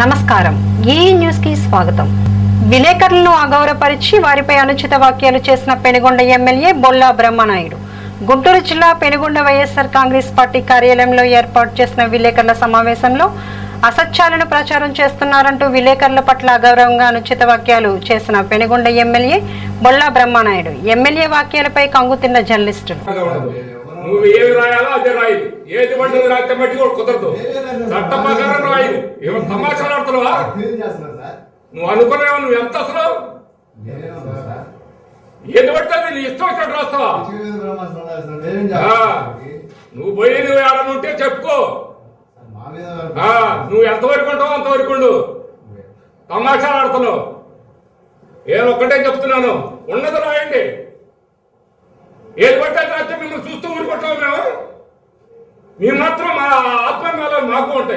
నమస్కారం ఈ న్యూస్ కి స్వాగతం విలేకరులను అగౌరవపరిచి వారిపై అనుచిత వ్యాఖ్యలు చేసిన పెనుగొండ ఎమ్మెల్యే బొల్లా బ్రహ్మనాయుడు గుంటూరు జిల్లా పెనుగొండ వైఎస్ఆర్ కాంగ్రెస్ పార్టీ కార్యాలయంలో ఏర్పాటు చేసిన విలేకరుల సమావేశంలో అసత్యాలను ప్రచారం చేస్తున్నారంటూ విలేకరుల పట్ల అగౌరవంగా అనుచిత వ్యాఖ్యలు చేసిన పెనుగొండ ఎమ్మెల్యే బొల్లా బ్రహ్మనాయుడు ఎమ్మెల్యే వ్యాఖ్యలపై కంగుతిన్న జర్నలిస్టులు నువ్వు ఏమి రాయాలో అదే రాయి ఏది పడ్డది రాస్తే మట్టి కూడా కుదరదు చట్ట ప్రకారం రాయి ఏమైనా తమాషాలు ఆడుతున్నావా ఏం చేస్తున్నారు సార్ నువ్వు అనుకున్నావు నువ్వు ఎంత అసలు నేనేమన్నా సార్ ఏది పడుతుంది నీ ఇష్టం వచ్చినట్టు రాస్తావా పిచ్చి మీద బ్రహ్మాస్త్రం ఉన్నారు సార్ నేనేం ఆ, చేస్తాను నువ్వు పోయి నువ్వు ఏడని ఉంటే చెప్పుకో మా మీద ఆ, నువ్వు ఎంతవరకు ఉంటావో అంతవరకు ఉండు తమాషాలు ఆడుతున్నావు నేను ఒక్కటే చెప్తున్నాను ఉన్నది రాయండి ఏది పడితే అది రాస్తే మిమ్మల్ని చూస్తూ ఊరుకుంటాం మేము మేము మాత్రం మా ఆత్మీయాలు మాకు ఉంటాయి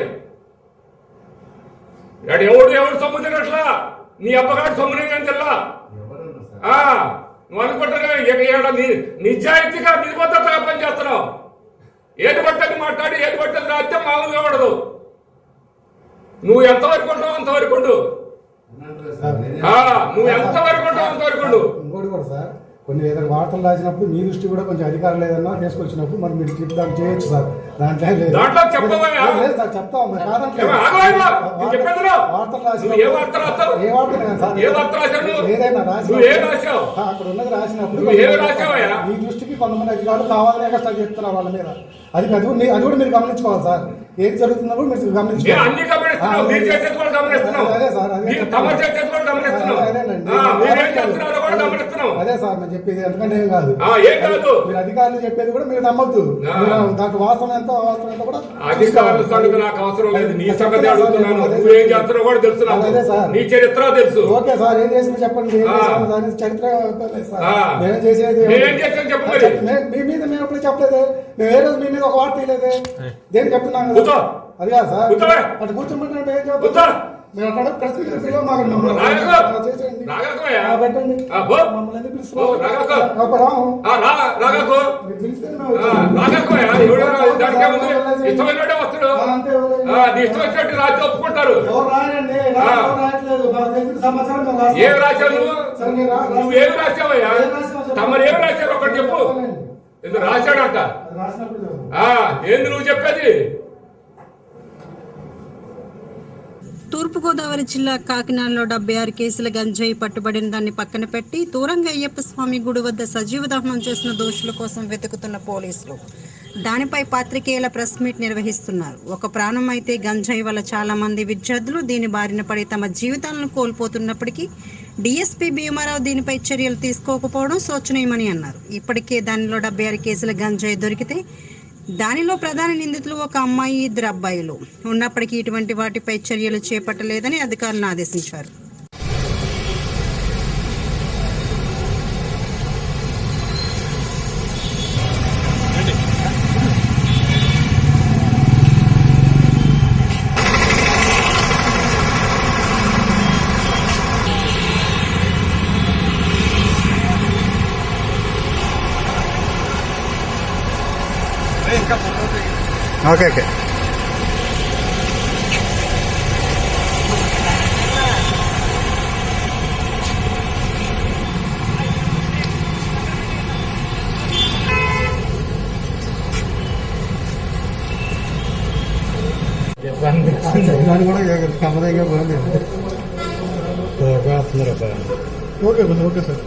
ఇక్కడ ఎవడు ఎవడు సొమ్ము తినట్లా నీ అబ్బగాడు సొమ్ము నేను తెల్లా ఎవరున్నారు సార్ ఆ, నువ్వు అనుకుంటున్నా ఇక ఈడ ని- నిజాయితీగా నిబద్ధతగా పనిచేస్తున్నావు ఏది పట్టని మాట్లాడి ఏది పట్టని రాస్తే మామూలుగా ఉండదు నువ్వు ఎంతవరకు ఉంటావు అంతవరకు ఉండు అన్నట్టు సార్ నేనేం ఆ, నువ్వు ఎంతవరకు ఉంటావు అంతవరకు ఉండు ఇంకోటి కూడా సార్ కొన్ని ఏదైనా వార్తలు రాసినప్పుడు మీ దృష్టి కూడా కొంచెం అధికారులు ఏదన్నా తీసుకొచ్చినప్పుడు మరి మీరు చెప్పి దాన్ని చేయొచ్చు సార్ దాంట్లో ఏం లేదు దాంట్లో చెప్పవయ్యా? లేదు, లేదు సార్ చెప్తాం మరి కాదంటలేదు. ఏమో, ఆగవయ్యా? నీకు చెప్పేది విను. వార్తలు రాసినప్పుడు నువ్వు ఏ వార్త రాస్తావు? ఏ వార్త లేదు సార్ ఏ వార్త రాశావు నువ్వు? ఏదైనా రాసినప్పుడు నువ్వు ఏం రాశావు? ఆ, అక్కడ ఉన్నది రాసినప్పుడు నువ్వు ఏం రాశావయ్యా? మీ దృష్టికి కొంతమంది అధికారులు కావాలనే కష్టాలు చెప్తున్నారు వాళ్ళ మీద అది అది కూడా మీ- అది కూడా మీరు గమనించుకోవాలి సార్ ఏది జరుగుతుందో కూడా మీరు నేను గమనించుకోవాలి అన్ని గమనిస్తున్నావు ఆ, మీరు చేసేది కూడా గమనిస్తున్నావు అదే సార్, అదే మీరు చెప్తున్నా. తమ చేసేది కూడా గమనిస్తున్నావు అదేనండి. ఆ, మీరేం చేస్తున్నారో కూడా గమనిస్తున్నావు అదే సార్ నేను చెప్పేది ఎందుకంటే ఏం కాదు ఆ, ఏం కాదు మీరు అధికారులు చెప్పేది కూడా మీరు నమ్మద్దు ఆ. మీరు దాంట్లో వాస్తవం ఎంత వాస్తవం ఎంత కూడా అధికారుల సంగతి నాకు అవసరం లేదు నీ సంగతి అడుగుతున్నాను నువ్వేం చేస్తున్నావు కూడా తెలుసు నాకు అదే సార్. నీ చరిత్ర తెలుసు ఓకే సార్ ఏం చేసింది చెప్పండి ఏం ఆ. చేసాము దాని చరిత్ర చెప్పలేదు సార్ ఆ. మేమేం చేసేది నేనేం చేశాను చెప్పు మరి. చెప్ప- మే- మీ మీద మేము ఎప్పుడు చెప్పలేదు మేము ఏ రోజు మీ మీద ఒక వార్త తీయలేదే దేని చెప్తున్నాం కూర్చో. అది కాదు సార్ కూర్చోవే. అటు కూర్చోమంటే మేము ఏం కూర్చో. చెప్తాం మేము అక్కడ ప్రెస్ మీట్ పిలవ మాకు మమ్మల్ని రాగకు. ఆ, చేసేయండి. రాగకుయ్యా. ఆ, పెట్టండి ఆ, పో. మమ్మల్ని ఎందుకు పో, పిలుస్తున్నారు రాగకు. ఒక రాము. ఆ, రా రాగకు మీరు పిలిస్తే మేము ఆ, వచ్చాము. రాగకుయ్యా. ఎవడు రా- దానికి ఏముంది ఇష్టమైనట్టే వస్తాడు ఆ, అంతే వదిలేయండి. ఆ, నీ ఇష్టం వచ్చినట్టు రాజు ఒప్పుకుంటారు ఎవరు రాయండి ఆ. ఎవరు రాయట్లేదు మాకు తెలిసిన సమాచారం మేము రాస్తాం. ఏం రాశావు నువ్వు సరే, నేను రా- నువ్వు ఏం రాశావయ్యా ఏం రాశావో చెప్పు. తమరు ఏం రాశారు ఒకటి చెప్పు ఇది రాశాడంట అది రాసినప్పుడు చెప్పు. ఆ, ఏంది నువ్వు చెప్పేది తూర్పుగోదావరి జిల్లా కాకినాడలో డెబ్బై ఆరు కేసుల గంజాయి పట్టుబడిన దాన్ని పక్కన పెట్టి దూరంగా అయ్యప్ప స్వామి గుడి వద్ద సజీవ దహనం చేసిన దోషుల కోసం వెతుకుతున్న పోలీసులు దానిపై పాత్రికేయుల ప్రెస్ మీట్ నిర్వహిస్తున్నారు ఒక ప్రాణం అయితే గంజాయి వల్ల చాలా మంది విద్యార్థులు దీని బారిన పడి తమ జీవితాలను కోల్పోతున్నప్పటికీ డిఎస్పీ భీమారావు దీనిపై చర్యలు తీసుకోకపోవడం శోచనీయమని అన్నారు ఇప్పటికే దానిలో డెబ్బై ఆరు కేసుల గంజాయి దొరికితే దానిలో ప్రధాన నిందితులు ఒక అమ్మాయి ఇద్దరు అబ్బాయిలు ఉన్నప్పటికీ ఇటువంటి వాటిపై చర్యలు చేపట్టలేదని అధికారులను ఆదేశించారు ఓకే ఓకే దాన్ని కూడా కమరంగా బాగుంది okay sir okay sir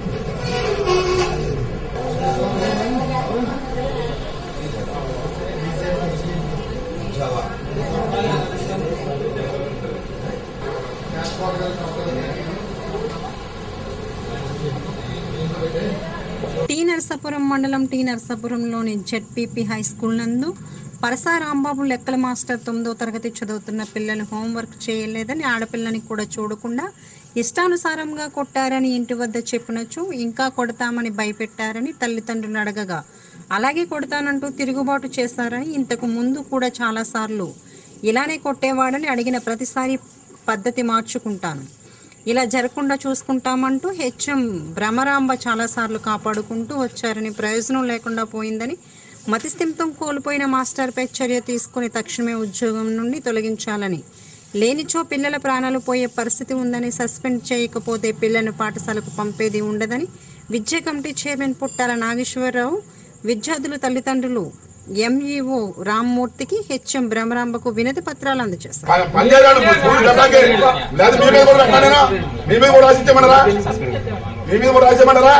T Narasapuram మండలం టీ నరసాపురంలోని జెడ్పీపీ హై స్కూల్ నందు పరసా రాంబాబు లెక్కల మాస్టర్ తొమ్మిదో తరగతి చదువుతున్న పిల్లలు హోంవర్క్ చేయలేదని ఆడపిల్లని కూడా చూడకుండా ఇష్టానుసారంగా కొట్టారని ఇంటి వద్ద చెప్పినచు ఇంకా కొడతామని భయపెట్టారని తల్లిదండ్రులు అడగగా అలాగే కొడతానంటూ తిరుగుబాటు చేశారని ఇంతకు ముందు కూడా చాలాసార్లు ఇలానే కొట్టేవాడని అడిగిన ప్రతిసారి పద్ధతి మార్చుకుంటాను ఇలా జరగకుండా చూసుకుంటామంటూ హెచ్ఎం భ్రమరాంబ చాలాసార్లు కాపాడుకుంటూ వచ్చారని ప్రయోజనం లేకుండా పోయిందని మతిస్థిమితం కోల్పోయిన మాస్టర్పై చర్య తీసుకుని తక్షణమే ఉద్యోగం నుండి తొలగించాలని లేనిచో పిల్లల ప్రాణాలు పోయే పరిస్థితి ఉందని సస్పెండ్ చేయకపోతే పిల్లలను పాఠశాలకు పంపేది ఉండదని విద్యా కమిటీ చైర్మన్ పుట్టాల నాగేశ్వరరావు విద్యార్థుల తల్లిదండ్రులు ఎంఈఓ రామ్మూర్తికి హెచ్ఎం బ్రహ్మరాంబకు వినతి పత్రాలు అందజేశారు పనిచేయడానికి స్కూల్ చెప్పడానికి లేదా మీ మీద కూడా రాసిస్తామన్నారా? మీ మీద కూడా రాసిచ్చామన్నారా మీ మీద కూడా రాసేయమన్నారా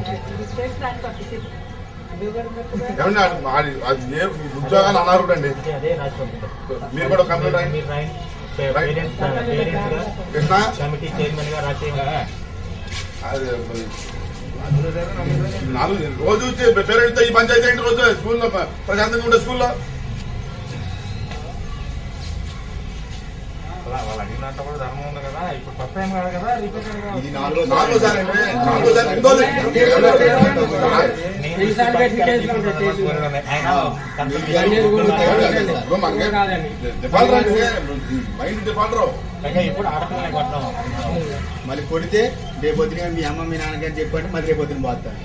ఏమన్నా అది అది ఏ ఉద్యోగాలు అనారుడండి అదే రాసి పంపిస్తాం మీరు కూడా కంప్లీట్ అయింది మీరు రాయండి పేరెంట్స్ పేరెంట్స్ గా కృష్ణ కమిటీ చైర్మన్ గా రాసేయండి అది నాలుగు రోజు పేరెంట్స్ ఈ పంచాయతీ ఏంటి రోజు స్కూల్లో ప్రశాంతంగా ఉండే స్కూల్లో వాళ్ళు అడిగినట్టు కూడా ధర్మం ఉంది కదా ఇప్పుడు ఫస్ట్ టైం కాదు కదా రిపీట్ ఇది నాలుగో నాలుగో సార్ అండి నాలుగో సార్ రెండోది ఇప్పుడు మనకే డిఫాల్టర్ అంటే మైండ్ డిఫాల్టర్ ఇప్పుడు ఆడపిల్లలే కొట్టాం మళ్ళీ కొడితే రేపొద్దున మీ అమ్మ మీ నాన్నగారు చెప్పండి మళ్ళీ రేపొద్దున పోతాను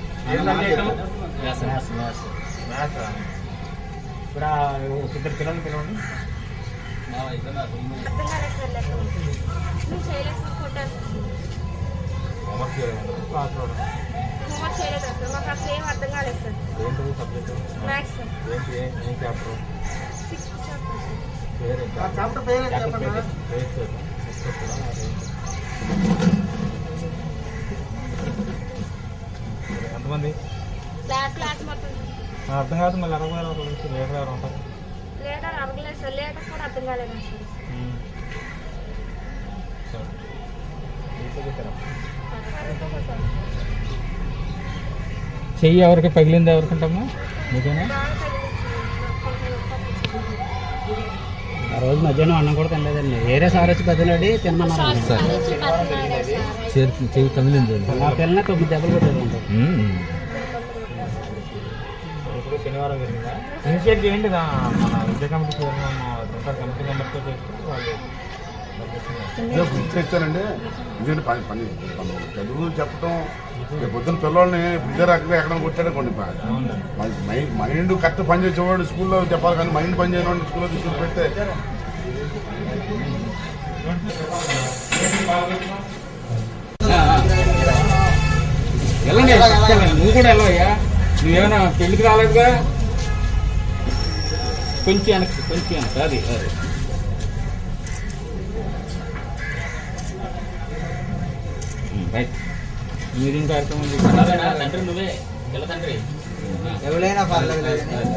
ఇప్పుడు ఆ ఇద్దరు పిల్లలు పిలవండి అర్థం కాలేదు సార్ లెక్క నువ్వు చేయలేదు సార్ కొట్టాను హోంవర్క్ చేయాలి క్లాస్లో హోంవర్క్ చేయలేదు సార్ మాకు అసలు ఏం అర్థం కాలేదు సార్ ఏంటి సబ్జెక్ట్ మ్యాథ్స్ సార్ ఏంటి ఏం ఏం చాప్టర్ సిక్స్త్ చాప్టర్ సార్ పేరు చాప్టర్ పేరు పేరు ఎంతమంది క్లాస్ క్లాస్ మొత్తం నాకు అర్థం కాదు మళ్ళీ అరవై వేల ఒకరి నుంచి లీటర్ ఎవరు ఉంటారు లేటర్ అడగలేదు సార్ లేటర్ కూడా అర్థం కాలేదు సార్ చెయ్యి ఎవరికి పగిలింది ఎవరికి ఉంటాము మీకేనా బాగా తగిలింది సార్ నాకు కొంచెం నొప్పి అనిపించింది. ఆ రోజు మధ్యాహ్నం అన్నం కూడా తినలేదండి వేరే సార్ వచ్చి పెద్దలాడి తినమన్నారు నుంచి పద్నాలుగు సార్ చెయ్యి తగిలింది నా పిల్లల తొమ్మిది దెబ్బలు కొట్టేదండి ఇప్పుడు శనివారం జరిగిందా ఇనిషియేట్ చేయండి దా- మన విద్యా కమిటీ చైర్మన్ ఉంటారు కమిటీ మెంబర్తో చేస్తే వాళ్ళు తెచ్చానండి ఎందుకంటే పని పని పని చదువు చెప్పడం రేపు పొద్దున్న పిల్లల్ని ఇదే రకంగా ఎక్కడ కొట్టాడు కొన్ని మైండ్ మైండ్ కరెక్ట్ పని చేసేవాడు స్కూల్లో చెప్పాలి కానీ మైండ్ పని చేయని స్కూల్లో తీసుకుని పెడితే వెళ్ళండి వెళ్ళండి. నువ్వు కూడా వెళ్ళవయ్యా నువ్వేమైనా పెళ్లికి రాలేదుగా కొంచెం వెనక్కి కొంచెం వెనక్కి అది అది ఉమ్, రైట్ మీటింగ్ కార్యక్రమం తండ్రి నువ్వే వెళ్ళ తండ్రి ఎవరైనా పర్లేదు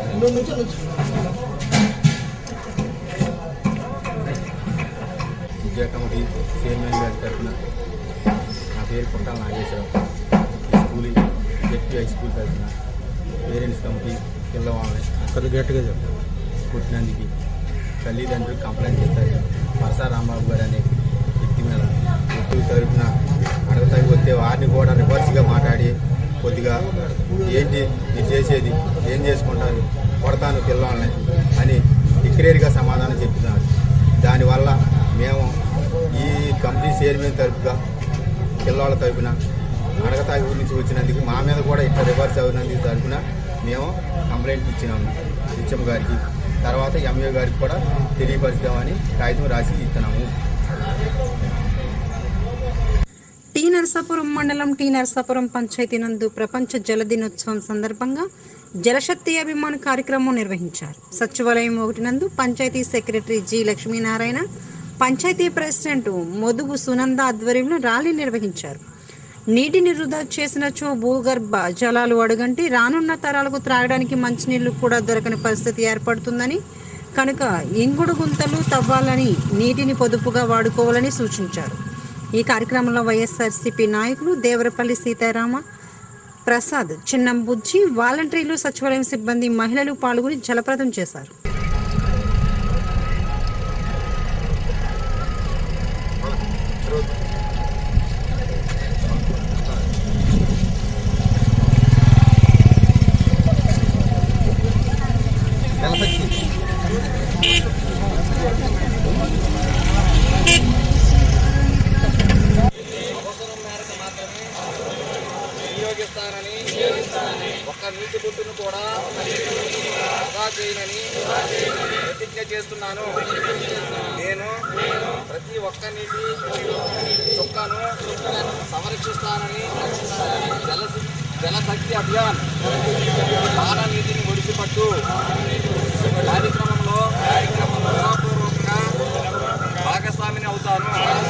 విద్యా కమిటీ చైర్మన్ గారి తరఫున నా పేరు పుట్టాల నాగేశ్వరరావు ఈ స్కూల్ జెడ్పీ హై స్కూల్ తరఫున పేరెంట్స్ కమిటీ పిల్లవాళ్ళని కొద్ది గట్టిగా చెప్పు కొట్టినందుకు తల్లిదండ్రులు కంప్లైంట్ చేస్తారు పరసా రాంబాబు గారు అనే వ్యక్తి మీద వ్యక్తి తరఫున అడగతాకి వస్తే వారిని కూడా రివర్స్గా మాట్లాడి కొద్దిగా ఏంటి మీరు చేసేది ఏం చేసుకుంటారు కొడతాను పిల్లల్ని అని డిక్లేర్గా సమాధానం చెప్తున్నారు దానివల్ల మేము ఈ కంపెనీ చైర్మన్ తరఫుగా పిల్లవాళ్ళ తరఫున అడగతాగి ఊరి నుంచి వచ్చినందుకు మా మీద కూడా ఇట్లా రివర్స్ అవునందుకు తరఫున మేము కంప్లైంట్ ఇచ్చినాము హెచ్ఎం గారికి తర్వాత ఎంఏ గారికి కూడా తెలియపరుస్తామని కాగితం రాసి ఇస్తున్నాము టీ నరసాపురం మండలం టీ నరసాపురం పంచాయతీ నందు ప్రపంచ జల దినోత్సవం సందర్భంగా జలశక్తి అభిమాన్ కార్యక్రమం నిర్వహించారు సచివాలయం ఒకటి నందు panchayat secretary G Lakshminarayana panchayat president Modugu Sunanda ఆధ్వర్యంలో ర్యాలీ నిర్వహించారు నీటిని వృధా చేసినచో భూగర్భ జలాలు అడుగంటి రానున్న తరాలకు త్రాగడానికి మంచినీళ్లు కూడా దొరకని పరిస్థితి ఏర్పడుతుందని కనుక ఇంగుడు గుంతలు తవ్వాలని నీటిని పొదుపుగా వాడుకోవాలని సూచించారు ఈ కార్యక్రమంలో వైఎస్ఆర్సీపీ నాయకులు దేవరపల్లి సీతారామ ప్రసాద్ చిన్నం బుజ్జి వాలంటీర్లు సచివాలయం సిబ్బంది మహిళలు పాల్గొని జలప్రదం చేశారు వినియోగిస్తానని ఒక్క నీటి బొట్టును కూడా వృధా చేయనని ప్రతిజ్ఞ చేస్తున్నాను నేను ప్రతి ఒక్క నీటి చుక్కను సంరక్షిస్తానని జల జలశక్తి అభియాన్ బాల నీటిని ఒడిసిపట్టు కార్యక్రమంలో పూర్వకంగా భాగస్వామిని అవుతాను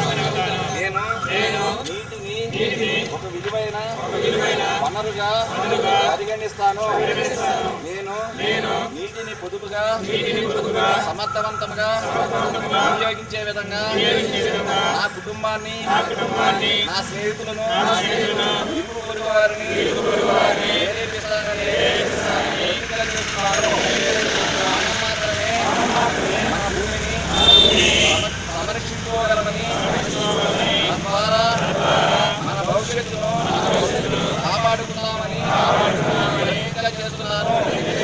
నేను నీటిని ఒక విలువైన వనరుగా పరిగణిస్తాను నేను నీటిని పొదుపుగా సమర్థవంతంగా వినియోగించే విధంగా నా కుటుంబాన్ని నా స్నేహితులను ఇరుగు పొరుగు వారిని ప్రేరేపిస్తానని ప్రతిజ్ఞ చేస్తున్నాను. మనం మాత్రమే మన భూమిని సంరక్షించుకోగలమని తద్వారా మన భవిష్యత్తును కాపాడుకుందామని ప్రతిజ్ఞ చేస్తున్నాను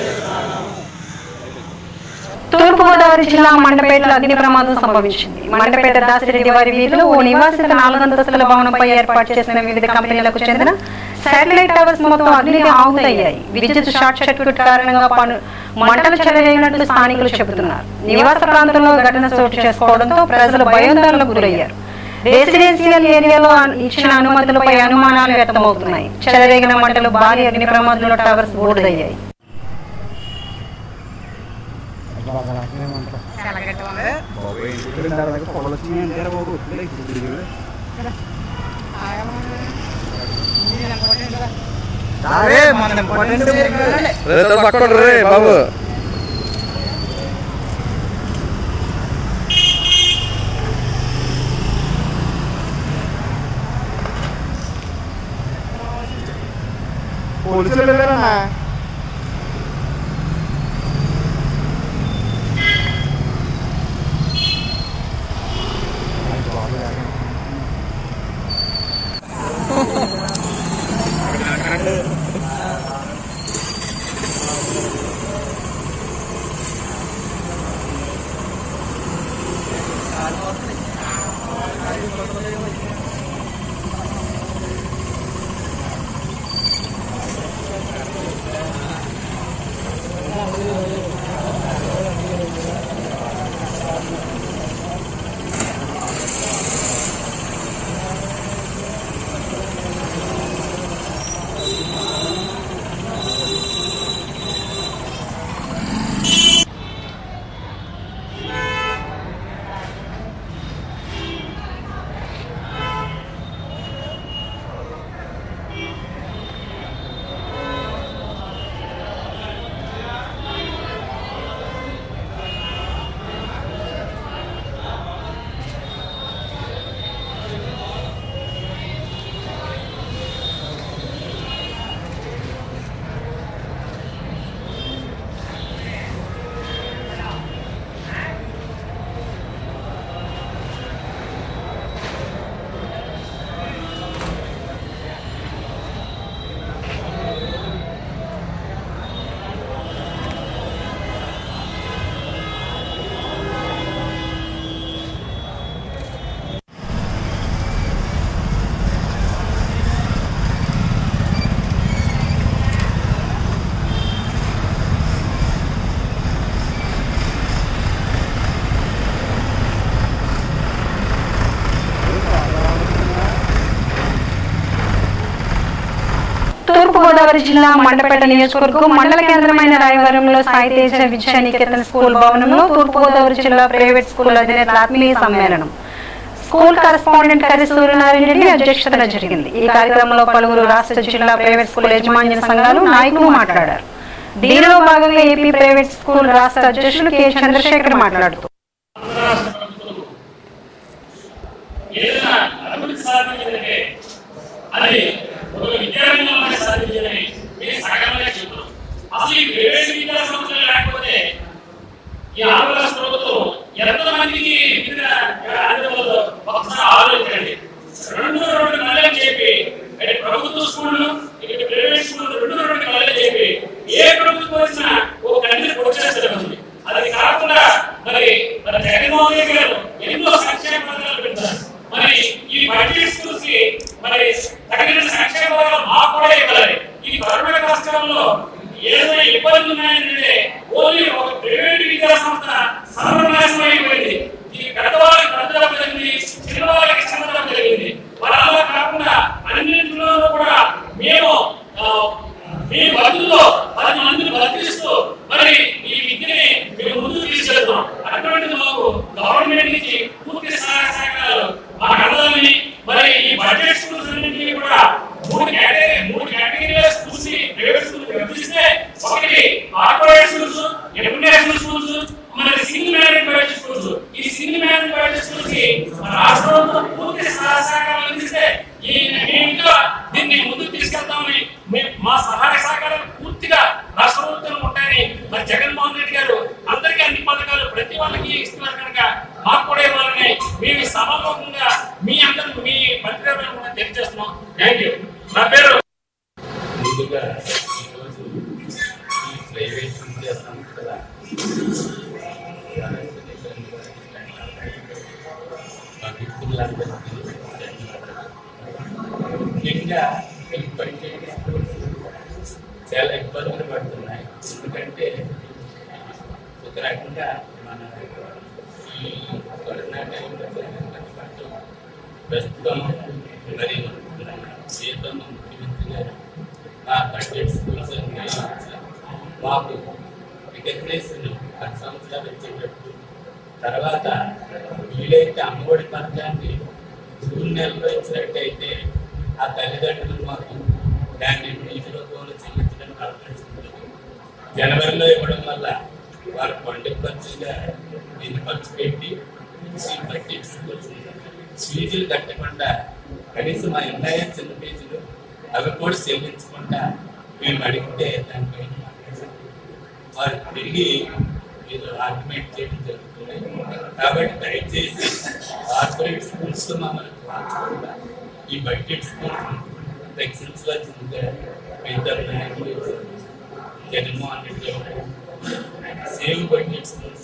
తూర్పుగోదావరి జిల్లా మండపేటలో అగ్ని ప్రమాదం సంభవించింది మండపేట దాసిరెడ్డి వారి వీధిలో ఓ నివాసిత నాలుగంతస్తుల భవనంపై ఏర్పాటు చేసిన వివిధ కంపెనీలకు చెందిన శాటిలైట్ టవర్స్ మొత్తం అగ్నికి ఆహుతయ్యాయి విద్యుత్ షార్ట్ సర్క్యూట్ కారణంగా పను మంటలు చెలరేగినట్లు స్థానికులు చెబుతున్నారు నివాస ప్రాంతంలో ఘటన చోటు చేసుకోవడంతో ప్రజలు భయోందోళనకు గురయ్యారు రెసిడెన్షియల్ ఏరియాలో అన్- ఇచ్చిన అనుమతులపై అనుమానాలు వ్యక్తమవుతున్నాయి చెలరేగిన మంటలు భారీ అగ్ని ప్రమాదంలో టవర్స్ బూడిదయ్యాయి పట్టుకోండి బాబు పోలీసులు వెళ్ళారన్నా తూర్పుగోదావరి జిల్లా మండపేట నియోజకవర్గం మండల కేంద్రమైన రాయవరంలో సాయి తేజ విద్యా నికేతన్ స్కూల్ భవనంలో తూర్పుగోదావరి జిల్లా ప్రైవేట్ స్కూల్ అధినేతల ఆత్మీయ సమ్మేళనం స్కూల్ కరెస్పాండెంట్ కరి సూర్యనారాయణ రెడ్డి అధ్యక్షతన జరిగింది ఈ కార్యక్రమంలో పలువురు రాష్ట్ర జిల్లా ప్రైవేట్ స్కూల్ యాజమాన్య సంఘాలు నాయకులు మాట్లాడారు దీనిలో భాగంగా ఏపీ ప్రైవేట్ స్కూల్ రాష్ట్ర అధ్యక్షులు కె చంద్రశేఖర్ మాట్లాడుతూ ఏదైనా అభివృద్ధి సాధించిందంటే అది ఒక విద్యారంగంలో సాధించిందని మేము సగంగా చెబుతున్నాం అసలు ఈ ప్రైవేట్ విద్యా సంస్థలు లేకపోతే ఈ ఆంధ్రప్రదేశ్ ప్రభుత్వం ఎంత మందికి వివిధ ఆంధ్రప్రదేశ్ ఒకసారి ఆలోచించండి రెండు రెండు నెలలు చెప్పి అటు ప్రభుత్వ స్కూళ్ళు ఇటు ప్రైవేట్ స్కూళ్ళు రెండు రెండు నెలలు చెప్పి ఏ ప్రభుత్వం వచ్చినా ఒక కంట్రీ వచ్చేస్తుంది ఉంది అది కాకుండా మరి మన జగన్మోహన్ రెడ్డి గారు ఎన్నో సంక్షేమ పథకాలు పెడతారు మరి ఈ బడ్జెట్ స్కూల్స్ కి మరి తగిన సంక్షేమ పథకాలు మాకు కూడా ఇవ్వాలి ఈ కరోనా కష్టాల్లో ఏదైనా ఇబ్బందులు ఉన్నాయంటే ఓన్లీ ఒక ప్రైవేట్ విద్యా సంస్థ సర్వనాశనం అయిపోయింది ఈ పెద్దవాళ్ళకి చిన్నవాళ్ళకి చిన్నతనం జరిగింది మరి అలా కాకుండా అన్నింటిలో కూడా మేము ఆ, మీ బతుకులో పది మందిని బతికిస్తూ మరి ఈ విద్యని మేము ముందుకు తీసుకెళ్తాం అటువంటిది మాకు గవర్నమెంట్ నుంచి పూర్తి సహాయ సహకారాలు మాకు అందాలని మరి ఈ బడ్జెట్ స్కూల్స్ అన్నింటినీ కూడా మూడు కేటగిరీ మూడు కేటగిరీల స్కూల్స్ ని ప్రైవేట్ స్కూల్ విభజిస్తే ఒకటి కార్పొరేట్ స్కూల్స్ ఇంటర్నేషనల్ స్కూల్స్ మరి సింగిల్ మ్యారేజ్ ప్రైవేట్ స్కూల్స్ ఈ సింగిల్ మ్యారేజ్ ప్రైవేట్ స్కూల్స్ కి మన రాష్ట్రంలో పూర్తి సహాయ సహకారాలు అందిస్తే ఈ మేము ఇంకా దీన్ని ముందుకు తీసుకెళ్తామని మే- మా సహాయ సహకారాలు పూర్తిగా రాష్ట్ర ప్రభుత్వం ఉంటాయని మరి జగన్మోహన్ రెడ్డి గారు అందరికీ అన్ని పథకాలు ప్రతి వాళ్ళకి ఇస్తున్నారు కనుక మాకు కూడా ఇవ్వాలని మేము ఈ సభాముఖంగా మీ అందరూ మీ మంత్రి కూడా తెలియజేస్తున్నాం థ్యాంక్ యూ నా పేరు ముందుగా ఈరోజు ఈ ప్రైవేట్ విద్యా సంస్థల మా మిత్రులందరికీ ముఖ్యంగా ఈ బడ్జెట్ స్కూల్స్ చాలా ఇబ్బందులు పడుతున్నాయి ఎందుకంటే ఒక రకంగా మన ఈ కరోనా టైంలో జరిగిన పాటు ప్రస్తుతం మరి మన సీతం ముఖ్యమంత్రి గారు ఆ బడ్జెట్ స్కూల్స్ అని నిర్ణయించి మాకు రికగ్నేషన్ పది సంవత్సరాలు వచ్చేటట్టు తర్వాత వీలైతే అమ్మఒడి పథకాన్ని జూన్ నెలలో ఇచ్చినట్టయితే ఆ తల్లిదండ్రులు మాకు దాన్ని ఫీజులో కూడా చెల్లించడానికి అవకాశం ఉంటుంది జనవరిలో ఇవ్వడం వల్ల వారు పండుగ ఖర్చుగా దీన్ని ఖర్చు పెట్టి ఈ బడ్జెట్ స్కూల్స్ ఫీజులు కట్టకుండా కనీసం మా ఉన్నాయా చిన్న ఫీజులు అవి కూడా చెల్లించకుండా మేము అడిగితే దానిపైన వారు తిరిగి ఏదో ఆర్గ్యుమెంట్ చేయడం జరుగుతుంది కాబట్టి దయచేసి కార్పొరేట్ స్కూల్స్ మమ్మల్ని మార్చకుండా ఈ బడ్జెట్ స్కూల్స్ రక్షించవలసిందిగా ఇద్దరు నాయకులు జగన్మోహన్ రెడ్డి గారు సేవ్ బడ్జెట్ స్కూల్స్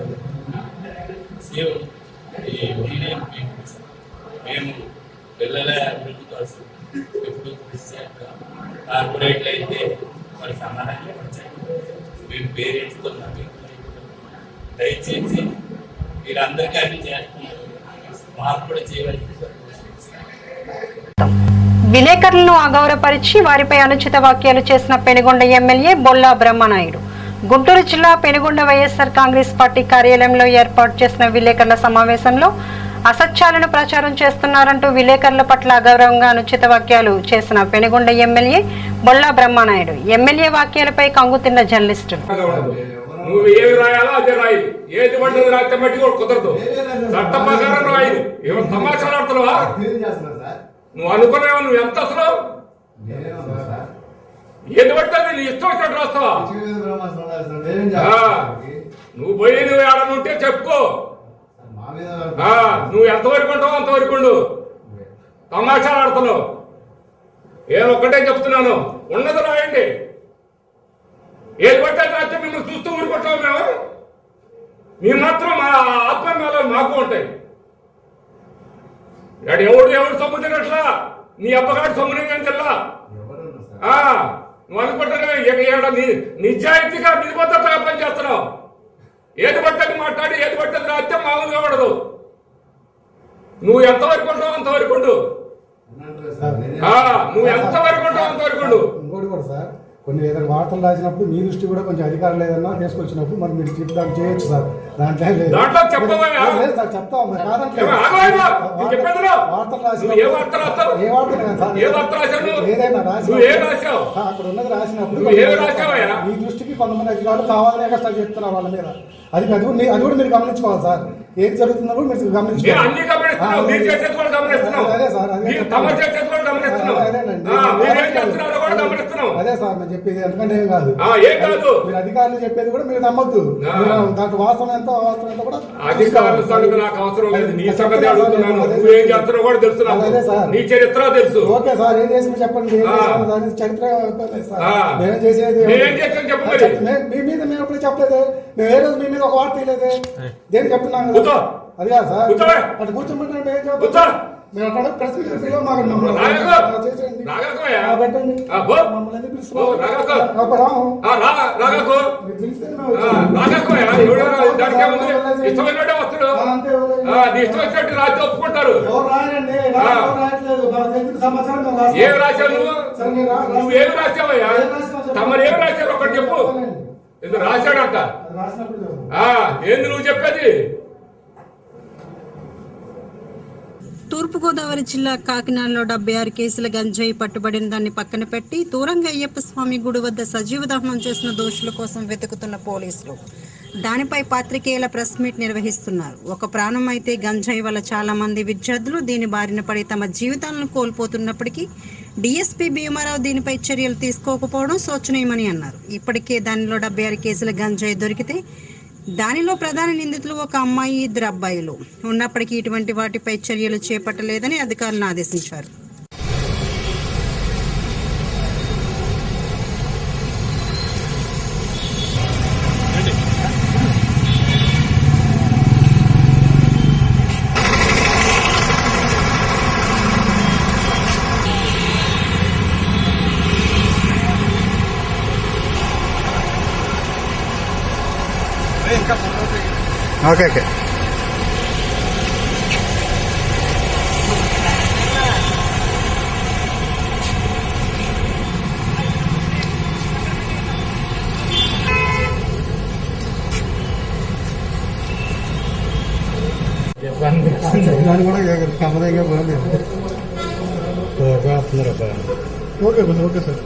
సేవ్ ఈ మీడియం పీపుల్స్ మేము పిల్లల అభివృద్ధి కోసం ఎప్పుడు కృషి చేస్తాం కార్పొరేట్లు అయితే మరి సమాధానం వచ్చాయి మేము పేరెంట్స్తో దయచేసి మీరందరికీ అన్ని చేస్తున్నారు మాకు కూడా చేయవలసింది విలేకరులను అగౌరవపరిచి వారిపై అనుచిత వ్యాఖ్యలు చేసిన పెనుగొండ ఎమ్మెల్యే బొల్లా బ్రహ్మనాయుడు గుంటూరు జిల్లా పెనుగొండ వైఎస్ఆర్ కాంగ్రెస్ పార్టీ కార్యాలయంలో ఏర్పాటు చేసిన విలేకరుల సమావేశంలో అసత్యాలను ప్రచారం చేస్తున్నారంటూ విలేకరుల పట్ల అగౌరవంగా అనుచిత వ్యాఖ్యలు చేసిన పెనుగొండ ఎమ్మెల్యే బొల్లా బ్రహ్మనాయుడు ఎమ్మెల్యే వ్యాఖ్యలపై కంగుతిన్న జర్నలిస్టులు నువ్వు ఏమి రాయాలో అదే రాయి ఏది పడ్డది రాస్తే మట్టి కూడా కుదరదు చట్ట ప్రకారం రాయి ఏమో తమాషాలు ఆడుతున్నావా నువ్వు అనుకున్నావా నువ్వు ఎంత అసలు ఏది పడుతుంది నీ ఇష్టం వచ్చినట్టు రాస్తావా ఆ, నువ్వు పోయి నువ్వు ఏడనుంటే ఉంటే చెప్పుకో ఆ, నువ్వు ఎంతవరకు ఉంటావో అంతవరకు ఉండు తమాషాలు ఆడుతున్నావు నేను ఒక్కటే చెప్తున్నాను ఉన్నది రాయండి ఏది పట్టే రాస్తే మిమ్మల్ని చూస్తూ ఊరుకుంటాం మేము మీ మాత్రం మా ఆత్మమేళాలు మాకు ఉంటాయి ఇక్కడ ఎవడు ఎవడు సొమ్ము తినట్లా నీ అబ్బగాడు సొమ్ము నేను తెల్లా ఆ, నువ్వు అనుకుంటున్నావు ఇక ఈడ ని- నిజాయితీగా నిబద్ధతగా పనిచేస్తున్నావు ఏది పట్టని మాట్లాడి ఏది పట్టని రాస్తే మామూలుగా పడదు నువ్వు ఎంతవరకు ఉంటావు అంతవరకు ఉండు ఆ, నువ్వు ఎంతవరకు ఉంటావు అంతవరకు ఉండు ఇంకోటి కూడా సార్ కొన్ని ఏదైనా వార్తలు రాసినప్పుడు మీ దృష్టి కూడా కొంచెం అధికారులు ఏదన్నా తీసుకొచ్చినప్పుడు మరి మీరు చెప్పి దాన్ని చేయొచ్చు సార్ దాంట్లో ఏం లేదు దాంట్లో చెప్పవయ్యా? లేదు సార్ చెప్తాం మరి కాదంటే ఏమో ఆగవయ్యా? నీకు చెప్పేది రా. వార్తలు నువ్వు ఏ వార్త రాస్తావు? ఏ వార్త కాదు సార్ ఏ వార్త రాశావు నువ్వు? ఏదైనా రాసి నువ్వు ఏం రాశావు? అక్కడ ఉన్నది రాసినప్పుడు నువ్వు ఏం రాశావయ్యా? మీ దృష్టికి కొంతమంది అధికారులు కావాలనే కష్టాలు చెప్తున్నారు వాళ్ళ మీద అది అది కూడా మీ- అది కూడా మీరు గమనించుకోవాలి సార్ ఏది జరుగుతుందో కూడా మీరు నేను గమనించుకోవాలి అన్ని గమనిస్తున్నావు మీరు చేసేది కూడా గమనిస్తున్నావు అదే సార్ అదే మీరు తమ చేసేది కూడా గమనిస్తున్నావు అదేనండి. ఆ, మీరేం చేస్తున్నారో కూడా గమనిస్తున్నావు అదే సార్ నేను చెప్పేది ఎందుకంటే ఏం కాదు ఆ, ఏం కాదు. మీరు అధికారులు చెప్పేది కూడా మీరు నమ్మొద్దు ఆ. మీరు దాంట్లో వాస్తవం ఎంతో వాస్తవం ఎంతో కూడా అధికారుల సంగతి నాకు అవసరం లేదు నీ సంగతి అడుగుతున్నాను నువ్వేం చేస్తున్నావు కూడా తెలుసు నాకు అదే సార్. నీ చరిత్ర తెలుసు ఓకే సార్ ఏం చేసి చెప్పండి ఏం ఆ. చేసామో దాని చరిత్ర అయిపోయింది సార్ ఆ. మేము చేసేది మేమేం చేసాం చెప్పు మరి. చెప్ప- మే- మీ మీద మేము ఎప్పుడు చెప్పలేదే మేము ఏ రోజు మీ మీద ఒక వార్త తీయలేదే దేని చెప్తున్నాం కదా? కూర్చో. అది కాదు సార్ కూర్చోవే. అటు కూర్చోమంటే మేము ఏం కూర్చో. చెప్తాం మేము అక్కడ ప్రెస్ మీట్ పిలవ మాకు మమ్మల్ని రాగకు. ఆ, చేసేయండి రాగకువయ్యా. ఆ, పెట్టండి ఆ, పో. మమ్మల్ని ఎందుకు ఓ, పిలుస్తున్నారు రాగకు. ఆ, రాము ఆ, రా రాగకు మీరు పిలిస్తే మేము ఆ, వచ్చాము. రాగకు ఎవడో దానికి ఏముంది ఇష్టమైనడే వస్తాడు ఆ, అంతే ఎవరు? ఆ, ఆ, నీ ఇష్టం వచ్చినట్టు రాసి ఒప్పుకుంటారు ఎవరు రాయండి ఆ. ఎవరు రాయట్లేదు మాకు తెలిసిన సమాచారం మేము రాస్తాం. ఏం రాశావు నువ్వు సరే, నేను రా- నువ్వేం రాసావయ్యా ఏం రాసినావు చెప్పు. తమరు ఏం రాశారు ఒకటి చెప్పు ఇది రాశాడంట అది రాసినప్పుడు చెప్పు. ఆ, ఏంది నువ్వు చెప్పేది తూర్పుగోదావరి జిల్లా కాకినాడలో డెబ్బై ఆరు కేసుల గంజాయి పట్టుబడిన దాన్ని పక్కన పెట్టి దూరంగా అయ్యప్ప స్వామి గుడి వద్ద సజీవ దహనం చేసిన దోషుల కోసం వెతుకుతున్న పోలీసులు దానిపై పాత్రికేయుల ప్రెస్ మీట్ నిర్వహిస్తున్నారు ఒక ప్రాణం అయితే గంజాయి వల్ల చాలా మంది విద్యార్థులు దీని బారిన పడి తమ జీవితాలను కోల్పోతున్నప్పటికీ డిఎస్పీ భీమారావు దీనిపై చర్యలు తీసుకోకపోవడం శోచనీయమని అన్నారు ఇప్పటికే దానిలో డెబ్బై ఆరు కేసుల గంజాయి దొరికితే దానిలో ప్రధాన నిందితులు ఒక అమ్మాయి ఇద్దరు అబ్బాయిలు ఉన్నప్పటికీ ఇటువంటి వాటిపై చర్యలు చేపట్టలేదని అధికారులను ఆదేశించారు ఓకే ఓకే దాన్ని కూడా కమరంగా పోయింది okay sir okay sir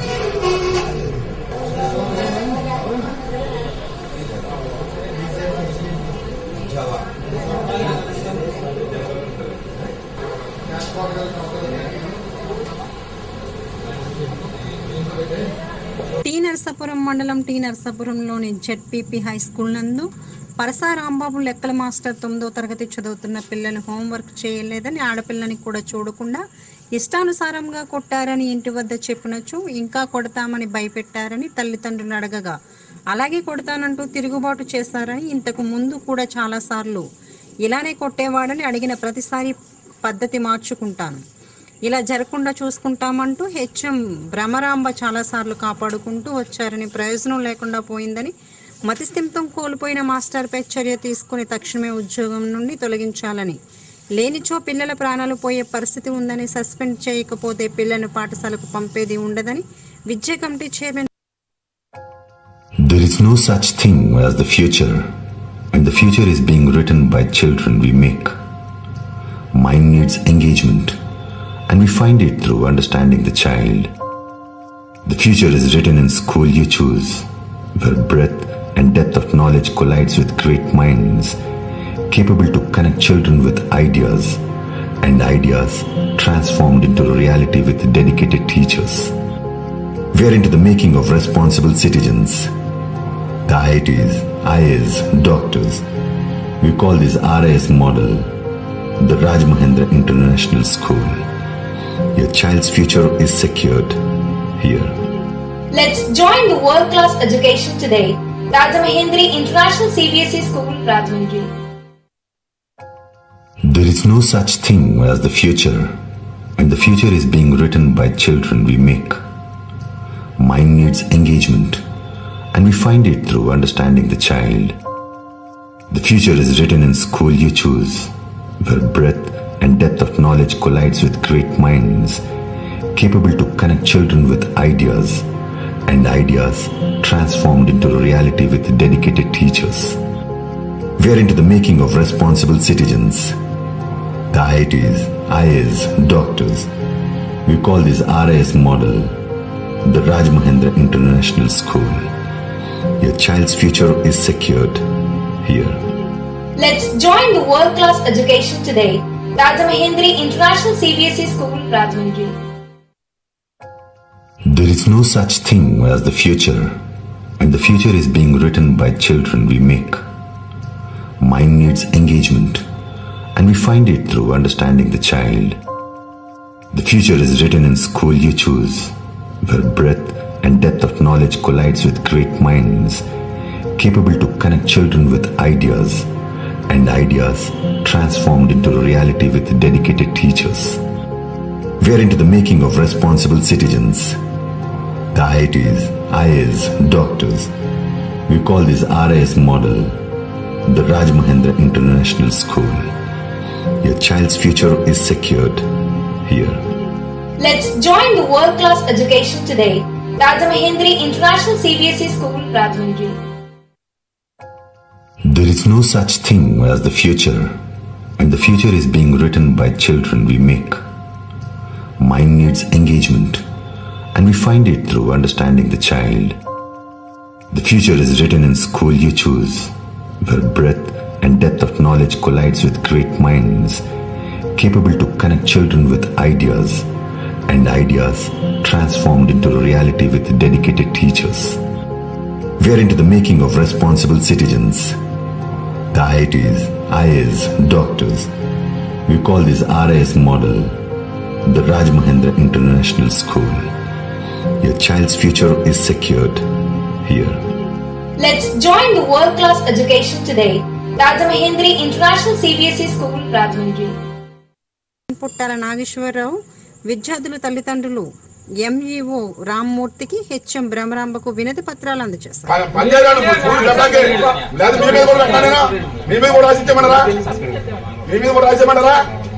T Narasapuram మండలం టీ నరసాపురంలోని జెడ్పీపీ హై స్కూల్ నందు పరసా రాంబాబు లెక్కల మాస్టర్ తొమ్మిదో తరగతి చదువుతున్న పిల్లలు హోంవర్క్ చేయలేదని ఆడపిల్లని కూడా చూడకుండా ఇష్టానుసారంగా కొట్టారని ఇంటి వద్ద చెప్పినచు ఇంకా కొడతామని భయపెట్టారని తల్లిదండ్రులు అడగగా అలాగే కొడతానంటూ తిరుగుబాటు చేశారని ఇంతకు ముందు కూడా చాలాసార్లు ఇలానే కొట్టేవాడని అడిగిన ప్రతిసారి పద్ధతి మార్చుకుంటాను ఇలా జరగకుండా చూసుకుంటామంటూ హెచ్ఎం భ్రమరాంబ చాలాసార్లు కాపాడుకుంటూ వచ్చారని ప్రయోజనం లేకుండా పోయిందని మతిస్థిమితం కోల్పోయిన మాస్టర్పై చర్య తీసుకుని తక్షణమే ఉద్యోగం నుండి తొలగించాలని లేనిచో పిల్లల ప్రాణాలు పోయే పరిస్థితి ఉందని సస్పెండ్ చేయకపోతే పిల్లలను పాఠశాలకు పంపేది ఉండదని విద్యా committee chairman There is no such thing as the future, and the future is being written by children we make. Mind needs engagement, and we find it through understanding the child. The future is written in school you choose, where breadth and depth of knowledge collides with great minds, capable to connect children with ideas, and ideas transformed into reality with dedicated teachers. We are into the making of responsible citizens. The IITs, IAs, doctors. We call this RIS model the Raj Mahendra International School. Your child's future is secured here. Let's join the world-class education today. Rajamahendri International CBSE School, Rajahmundry. There is no such thing as the future, and the future is being written by children we make. Mind needs engagement, and we find it through understanding the child. The future is written in school you choose, where breadth and depth of knowledge collides with great minds, capable to connect children with ideas, and ideas transformed into reality with dedicated teachers. We are into the making of responsible citizens. The IITs, IAs, doctors. We call this RIS model the Raj Mahendra International School. Your child's future is secured here. Let's join the world-class education today. Rajamahendri International CBSE School, Rajahmundry. There is no such thing as the future, and the future is being written by children we make. Mind needs engagement, and we find it through understanding the child. The future is written in school you choose, where breadth and depth of knowledge collides with great minds, capable to connect children with ideas, and ideas transformed into reality with dedicated teachers. We are into the making of responsible citizens. The IITs, IAs, doctors. We call this RIS model the Rajmahendra International School. Your child's future is secured here. Let's join the world-class education today. Rajamahendri International CBSE School, Rajahmundry. There is no such thing as the future, and the future is being written by children we make. Mind needs engagement, and we find it through understanding the child. The future is written in school you choose, where breadth and depth of knowledge collides with great minds, capable to connect children with ideas, and ideas transformed into reality with dedicated teachers. We are into the making of responsible citizens. The IITs, IAs, doctors. We call this RIS model the Rajmahendra International School. Your child's future is secured here. Let's join the world-class education today. Rajamahendri International CBSE School, Rajahmundry. Puttala Nageswara Rao విద్యార్థుల తల్లిదండ్రులు MEO రామ్మూర్తికి HM భ్రమరాంబకు వినతి పత్రాలు అందజేశారు పని- పని చేయడానికి school పెట్టడానికి లేదా మీ మీద కూడా పెట్టానేనా మీ మీద కూడా రాసిచ్చేమన్నారా మీ మీద కూడా రాసేయమన్నారా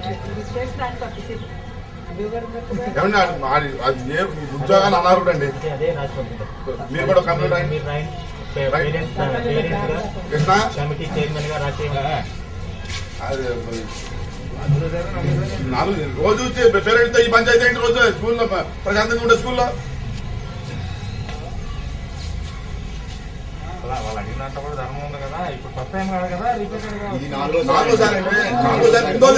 ఏమన్నా అది అది ఏ ఉద్యోగాన్ని అనర్హుడండి అదే రాసి పంపిస్తారు మీరు కూడా కంప్లైంట్ రాయండి. మీరు రాయండి. పే- పేరెంట్స్ పేరెంట్స్ గా కృష్ణ కమిటీ చైర్మన్ గా రాసేయండి అది నాలుగు రోజు పేరెంట్స్ ఈ పంచాయతీ ఏంటి రోజు స్కూల్లో ప్రశాంతంగా ఉండే స్కూల్లో అలా వాళ్ళు అడిగినంత కూడా ధర్మం ఉంది కదా ఇప్పుడు ఫస్ట్ టైం కాదు కదా రిపీట్ ఇది నాలుగో నాలుగో సారి అంటే నాలుగో సారి రెండోది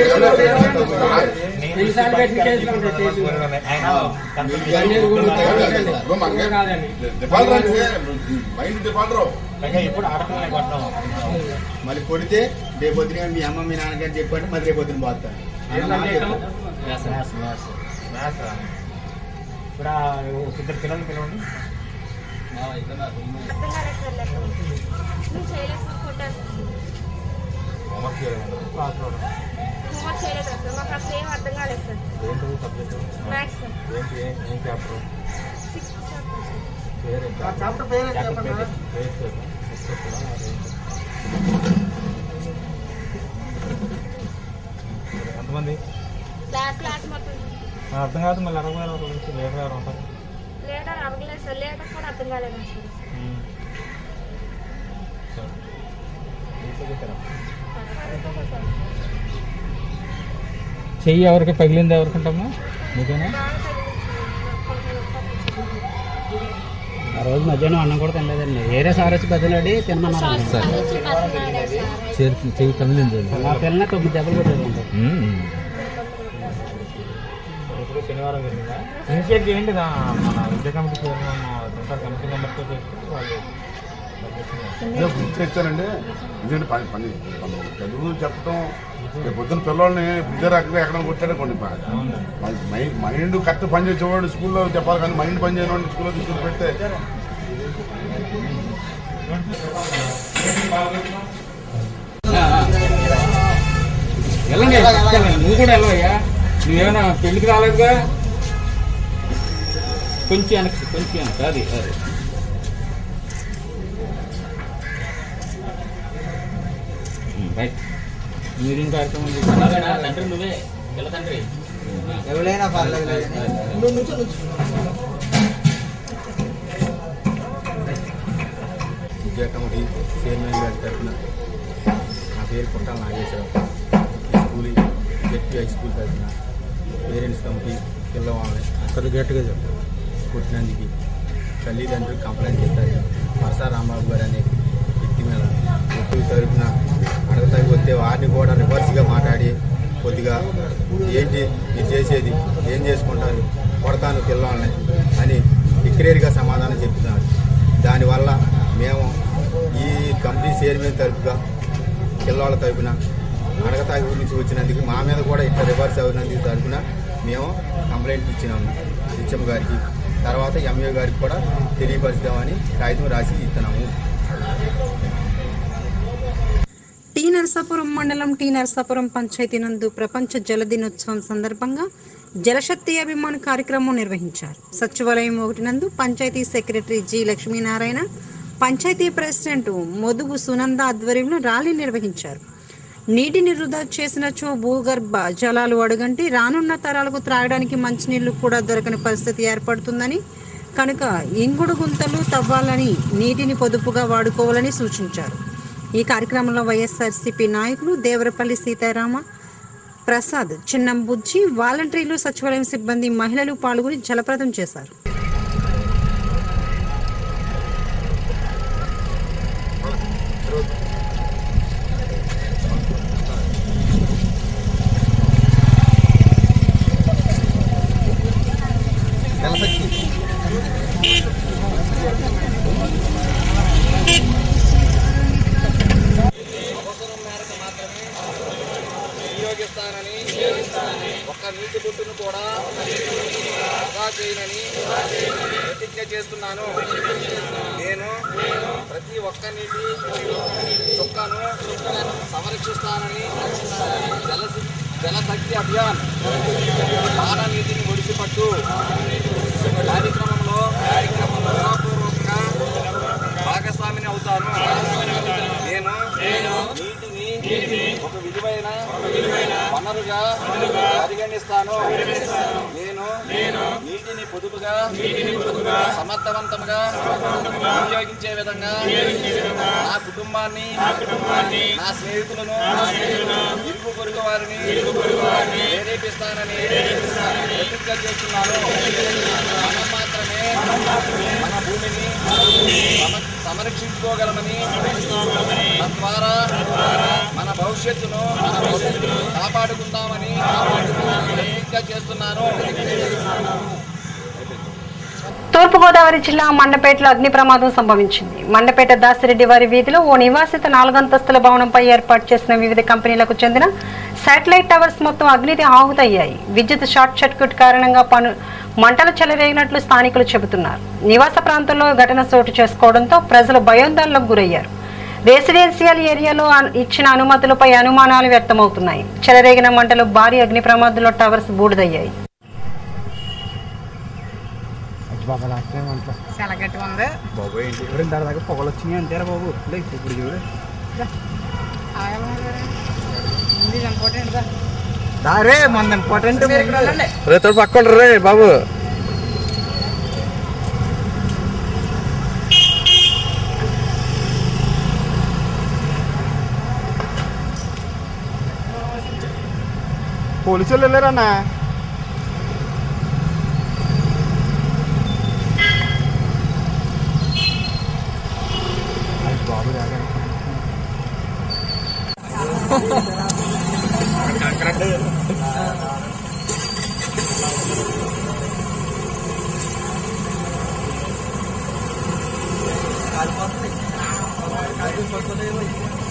డిఫాల్టర్ అంటే మైండ్ డిఫాల్టర్ ఇప్పుడు ఆడపిల్లనే కొట్టడం మళ్ళీ కొడితే రేపు పొద్దున మీ అమ్మ మీ నాన్నగారు చెప్పండి మళ్ళీ రేపు పొద్దున పోతాను మ్యాథ్స్ మ్యాథ్స్ మ్యాథ్స్ మ్యాథ్స్ ఇప్పుడు ఆ ఇద్దరు పిల్లల్ని పిలవండి అర్థం కాలేదు సార్ లెక్క నేను చేయలేదు సార్ కొట్టేస్తాను హోంవర్క్ చేయాలి క్లాస్లో హోంవర్క్ చేయలేదు సార్ మాకు అసలు ఏం అర్థం కాలేదు సార్ ఏంటి సబ్జెక్ట్ మ్యాథ్స్ సార్ ఏంటి ఏ- ఏం చాప్టర్ సిక్స్త్ చాప్టర్ సార్ పేరు ఆ chapter పేరు ఏంటి చాప్టర్ చెప్పండి. పేరు పేరు చెప్పు. పుస్తకంలో అదేంటి? ఎంతమంది క్లాస్ క్లాస్ మొత్తం ఆ, అర్థం కాదు మళ్ళీ అరవై వేల గురించి లేబర్ ఎవరు ఉంటారు లేటర్ అడగలేదు సార్ లేటర్ కూడా అర్థం కాలేదు సార్ ఉమ్. సరే. ఇంట్లో చెప్పారా? చెయ్యి ఎవరికి పగిలింది ఎవరికి ఉంటాము నీకేనా ఆ రోజు మధ్యాహ్నం అన్నం కూడా తినలేదండి వేరే సార్ వచ్చి బదిలాడి తినమన్నారు చెయ్యి తగిలింది నా పిల్లల తొమ్మిది దెబ్బలు కొట్టేది ఇప్పుడు శనివారం జరిగిందా ఇనిషియేట్ చేయండి దా- మన విద్యా కమిటీ చైర్మన్ ఉంటారు కమిటీ మెంబర్తో చేస్తే వాళ్ళు ఇదే గుర్తు తెచ్చానండి ఎందుకంటే పని పని పని చదువు చెప్పడం రేపు పొద్దున్న పిల్లల్ని ఇదే రకంగా ఎక్కడ కొట్టాడు కొన్ని మైండ్ మైండ్ కరెక్ట్ పని చేసేవాడు స్కూల్లో చెప్పాలి కానీ మైండ్ పని చేయని స్కూల్లో తీసుకుని పెడితే వెళ్ళండి వెళ్ళండి. నువ్వు కూడా వెళ్ళవయ్యా నువ్వేమైనా పెళ్లికి రాలేదుగా కొంచెం వెనక్కి కొంచెం వెనక్కి అది అది ఉమ్, రైట్ మీరు ఇంకా కార్యక్రమం తండ్రి నువ్వే వెళ్ళ తండ్రి ఎవరైనా పర్లేదు విద్యా కమిటీ చైర్మన్ గారి తరఫున నా పేరు పుట్టాల నాగేశ్వరరావు ఈ స్కూల్ జెడ్పీ హై స్కూల్ తరఫున పేరెంట్స్ కమిటీ పిల్లవాళ్ళని కొద్ది గట్టిగా కొట్టినందుకు తల్లిదండ్రులు కంప్లైంట్ చేస్తారు పరసా రాంబాబు గారు అనే వ్యక్తి మీద ఒత్తిడి తరఫున అడగతాకి వస్తే వారిని కూడా రివర్స్గా మాట్లాడి కొద్దిగా ఏంటి మీరు చేసేది ఏం చేసుకుంటారు కొడతాను పిల్లల్ని అని డిక్లేర్గా సమాధానం చెప్తున్నారు దానివల్ల మేము ఈ కంపెనీ చైర్మన్ తరఫుగా పిల్లవాళ్ళ తరఫున అడగతాగి నుంచి వచ్చినందుకు మా మీద కూడా ఇట్లా రివర్స్ అవునందుకు తరఫున మేము కంప్లైంట్ ఇచ్చినాము హెచ్ఎం గారికి తర్వాత ఎంఏ గారికి కూడా తెలియపరుస్తామని కాగితం రాసి ఇస్తున్నాము టీ నరసాపురం మండలం టీ నరసాపురం పంచాయతీ నందు ప్రపంచ జల దినోత్సవం సందర్భంగా జలశక్తి అభిమాన్ కార్యక్రమం నిర్వహించారు సచివాలయం ఒకటి నందు panchayat secretary G Lakshminarayana panchayat president Modugu Sunanda ఆధ్వర్యంలో ర్యాలీ నిర్వహించారు నీటిని వృధా చేసినచో భూగర్భ జలాలు అడుగంటి రానున్న తరాలకు త్రాగడానికి మంచినీళ్లు కూడా దొరకని పరిస్థితి ఏర్పడుతుందని కనుక ఇంగుడు గుంతలు తవ్వాలని నీటిని పొదుపుగా వాడుకోవాలని సూచించారు ఈ కార్యక్రమంలో వైఎస్ఆర్సీపీ నాయకులు దేవరపల్లి సీతారామ ప్రసాద్ చిన్నంబుజ్జి వాలంటీర్లు సచివాలయం సిబ్బంది మహిళలు పాల్గొని జలప్రదం చేశారు అవసరం మేరకు మాత్రమే వినియోగిస్తానని ఒక్క నీటి బొట్టును కూడా వృధా చేయనని ప్రతిజ్ఞ చేస్తున్నాను నేను ప్రతి ఒక్క నీటి చుక్కను సంరక్షిస్తానని జల జలశక్తి అభియాన్ పాల నీటిని ఒడిసిపట్టు కార్యక్రమంలో కార్యక్రమంలో భాగస్వామిని అవుతాను నేను నీటిని ఒక విలువైన వనరుగా పరిగణిస్తాను నేను నీటిని పొదుపుగా సమర్థవంతంగా వినియోగించే విధంగా నా కుటుంబాన్ని నా స్నేహితులను ఇరుగు పొరుగు వారిని ప్రేరేపిస్తానని ప్రతిజ్ఞ చేస్తున్నాను మనం మాత్రమే మన భూమిని సమ- సంరక్షించుకోగలమని తద్వారా మన భవిష్యత్తును కాపాడుకుందామని ప్రతిజ్ఞ చేస్తున్నాను తూర్పుగోదావరి జిల్లా మండపేటలో అగ్ని ప్రమాదం సంభవించింది మండపేట దాసిరెడ్డి వారి వీధిలో ఓ నివాసిత నాలుగంతస్తుల భవనంపై ఏర్పాటు చేసిన వివిధ కంపెనీలకు చెందిన శాటిలైట్ టవర్స్ మొత్తం అగ్నికి ఆహుతయ్యాయి విద్యుత్ షార్ట్ సర్క్యూట్ కారణంగా పను మంటలు చెలరేగినట్లు స్థానికులు చెబుతున్నారు నివాస ప్రాంతంలో ఘటన చోటు చేసుకోవడంతో ప్రజలు భయోందోళనకు గురయ్యారు రెసిడెన్షియల్ ఏరియాలో అను- ఇచ్చిన అనుమతులపై అనుమానాలు వ్యక్తమవుతున్నాయి చెలరేగిన మంటలు భారీ అగ్ని ప్రమాదంలో టవర్స్ బూడిదయ్యాయి బాబా లాస్ట్ టైం అంతా చాలా గట్టిగా ఉంది బాబు ఏంటి ఇప్పుడు ఇంత దాకా పొగలు వచ్చినాయి అంతేరా బాబు లే, ఇప్పుడు చూడు ఇది ఇంపార్టెంట్ దా దారే మన ఇంపార్టెంట్ మీరు ఇక్కడ ఉండండి. రేతో పక్కన రే బాబు పోలీసులు వెళ్ళారన్నా బాబు రాగా కాలిపోతుంది